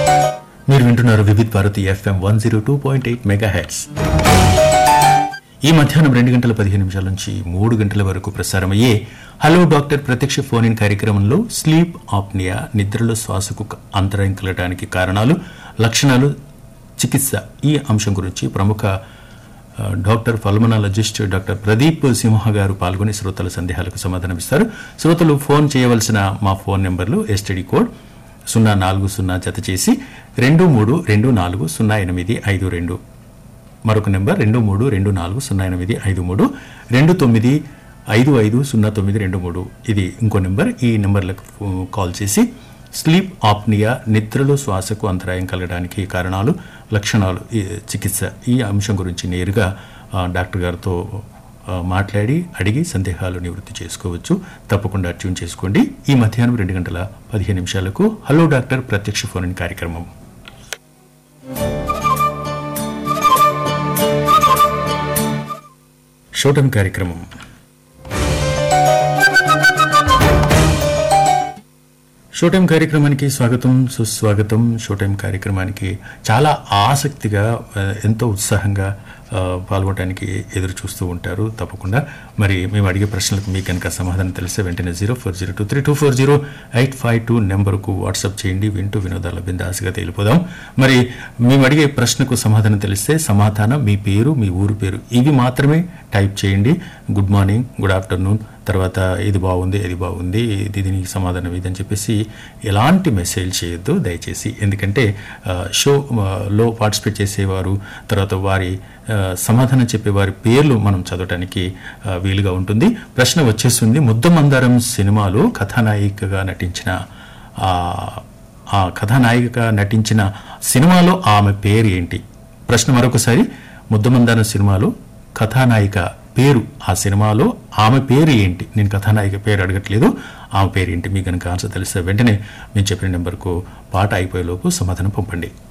మీరు వింటున్నారు Vividh Bharati FM one zero two point eight megahertz ఈ మధ్యాహ్నం రెండు గంటల పదిహేను నిమిషాల నుంచి మూడు గంటల వరకు ప్రసారమయ్యే హలో డాక్టర్ ప్రత్యక్ష ఫోన్ ఇన్ కార్యక్రమంలో స్లీప్ ఆప్నియా నిద్రలో శ్వాసకు క- అంతరాయం కలగడానికి కారణాలు లక్షణాలు చికిత్స ఈ అంశం గురించి ప్రముఖ ఆ, doctor pulmonologist doctor Pradeep Simha గారు పాల్గొని శ్రోతల సందేహాలకు సమాధానమిస్తారు శ్రోతలు ఫోన్ చేయవలసిన మా ఫోన్ నెంబర్లు ఎస్టీడీ కోడ్ సున్నా నాలుగు సున్నా జత చేసి రెండు మూడు రెండు నాలుగు సున్నా ఎనిమిది ఐదు రెండు మరొక నెంబర్ రెండు మూడు రెండు నాలుగు సున్నా ఎనిమిది ఐదు మూడు రెండు తొమ్మిది ఐదు ఐదు సున్నా తొమ్మిది రెండు మూడు ఇది ఇంకో నెంబర్ ఈ నెంబర్లకు ఫో- కాల్ చేసి స్లీప్ ఆప్నియా నిద్రలో శ్వాసకు అంతరాయం కలగడానికి కారణాలు లక్షణాలు ఈ చికిత్స ఈ అంశం గురించి నేరుగా ఆ, డాక్టర్ గారితో ఆ, మాట్లాడి అడిగి సందేహాలు నివృత్తి చేసుకోవచ్చు తప్పకుండా ట్యూన్ చేసుకోండి ఈ మధ్యాహ్నం రెండు గంటల పదిహేను నిమిషాలకు హలో డాక్టర్ ప్రత్యక్ష ఫోన్ ఇన్ కార్యక్రమం షోటన్ కార్యక్రమం షోటైం కార్యక్రమానికి స్వాగతం సుస్వాగతం షోటైం కార్యక్రమానికి చాలా ఆసక్తిగా ఆ, ఎంతో ఉత్సాహంగా ఆ, పాల్గొనడానికి ఎదురు చూస్తూ ఉంటారు తప్పకుండా మరి మేము అడిగే ప్రశ్నలకు మీకు కనుక సమాధానం తెలిస్తే వెంటనే zero four zero two three two four zero eight five two నెంబర్కు వాట్సాప్ చేయండి వింటూ వినోదాల బిందాసుగా తేలిపోదాం మరి మేము అడిగే ప్రశ్నకు సమాధానం తెలిస్తే సమాధానం మీ పేరు మీ ఊరు పేరు ఇవి మాత్రమే టైప్ చేయండి గుడ్ మార్నింగ్ గుడ్ ఆఫ్టర్నూన్ తర్వాత ఇది బాగుంది ఇది బాగుంది ఇది దీనికి సమాధానం ఇది అని చెప్పేసి ఎలాంటి మెసేజ్ చేయొద్దు దయచేసి ఎందుకంటే ఆ, షో ఆ, లో పార్టిసిపేట్ చేసేవారు తర్వాత వారి ఆ, సమాధానం చెప్పే వారి పేర్లు మనం చదవటానికి ఆ, వీలుగా ఉంటుంది ప్రశ్న వచ్చేస్తుంది ముద్దమందారం సినిమాలో కథానాయికగా నటించిన ఆ, ఆ కథానాయికగా నటించిన సినిమాలో ఆమె పేరు ఏంటి ప్రశ్న మరొకసారి ముద్దమందారం సినిమాలో కథానాయిక పేరు ఆ సినిమాలో ఆమె పేరు ఏంటి నేను కథానాయిక పేరు అడగట్లేదు ఆమె పేరు ఏంటి మీకు కనుక ఆన్సర్ తెలిస్తే వెంటనే మేము చెప్పిన నెంబర్కు పాట అయిపోయేలోపు సమాధానం పంపండి